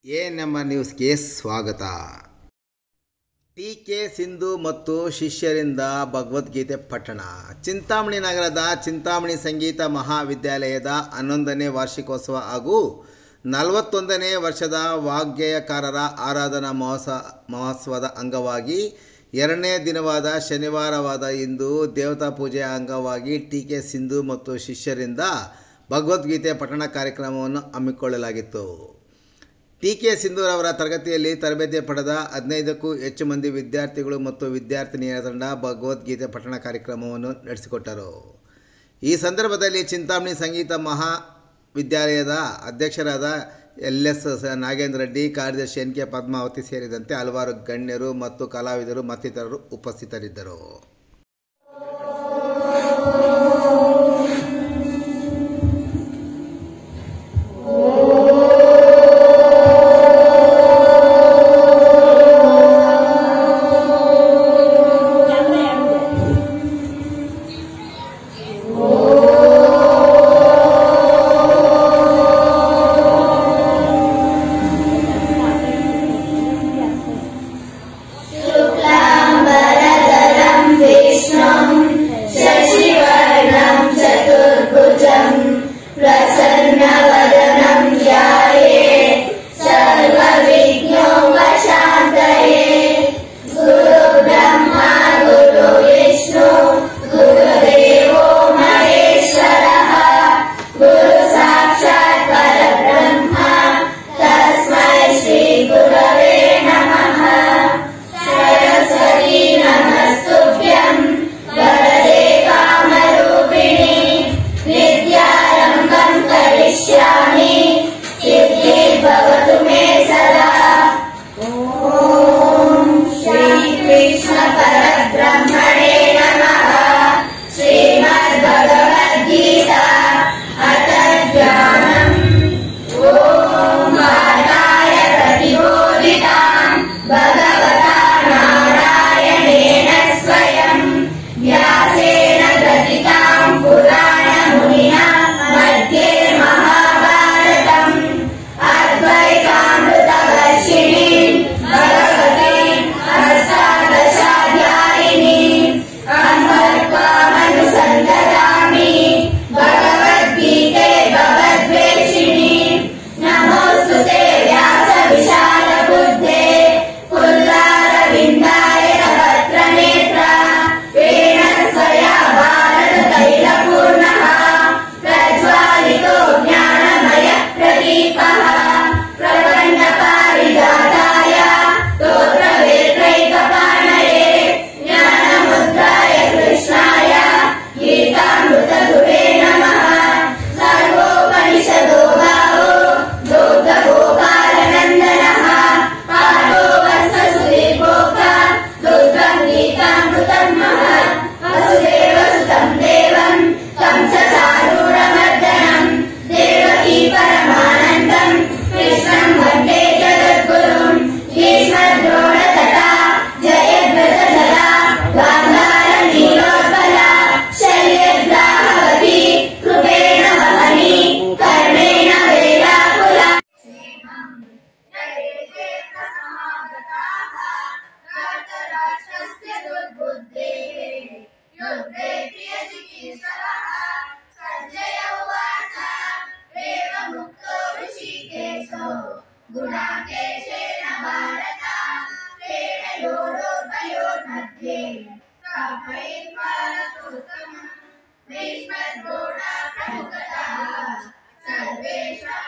A number ನ್ಯೂಸ್ಗೆ ಸ್ವಾಗತ T K Sindhu ಮತ್ತು ಶಿಷ್ಯರಿಂದ ಭಗವದ್ಗೀತೆ ಪಠಣ ಚಿಂತಾಮಣಿ ನಗರದ ಚಿಂತಾಮಣಿ ಸಂಗೀತ ಮಹಾವಿದ್ಯಾಲಯದ ಹನ್ನೊಂದನೇ ವಾರ್ಷಿಕೋತ್ಸವ ಹಾಗೂ ನಲವತ್ತೊಂದನೇ ವರ್ಷದ ವಾಗ್ಗೇಯಕಾರರ ಆರಾಧನಾ ಮಹೋತ್ಸವ ಮಹೋತ್ಸವದ ಅಂಗವಾಗಿ ಎರಡನೇ ದಿನವಾದ ಶನಿವಾರವಾದ ಇಂದು ದೇವತಾ ಪೂಜೆಯ ಅಂಗವಾಗಿ ಟಿ ಕೆ ಸಿಂಧು ಮತ್ತು ಶಿಷ್ಯರಿಂದ ಭಗವದ್ಗೀತೆ ಪಠಣ ಕಾರ್ಯಕ್ರಮವನ್ನು ಹಮ್ಮಿಕೊಳ್ಳಲಾಗಿತ್ತು ಟಿ ಕೆ ಸಿಂಧೂರವರ ತರಗತಿಯಲ್ಲಿ ತರಬೇತಿ ಪಡೆದ ಹದಿನೈದಕ್ಕೂ ಹೆಚ್ಚು ಮಂದಿ ವಿದ್ಯಾರ್ಥಿಗಳು ಮತ್ತು ವಿದ್ಯಾರ್ಥಿನಿಯರ ತಂಡ ಭಗವದ್ಗೀತೆ ಪಠಣ ಕಾರ್ಯಕ್ರಮವನ್ನು ನಡೆಸಿಕೊಟ್ಟರು ಈ ಸಂದರ್ಭದಲ್ಲಿ ಚಿಂತಾಮಣಿ ಸಂಗೀತ ಮಹಾವಿದ್ಯಾಲಯದ ಅಧ್ಯಕ್ಷರಾದ ಎಲ್ ಎಸ್ ನಾಗೇಂದ್ರ ರೆಡ್ಡಿ ಕಾರ್ಯದರ್ಶಿ ಎನ್ ಕೆ ಪದ್ಮಾವತಿ ಸೇರಿದಂತೆ ಹಲವಾರು ಗಣ್ಯರು ಮತ್ತು ಕಲಾವಿದರು ಮತ್ತಿತರರು ಉಪಸ್ಥಿತರಿದ್ದರು सर्वेषां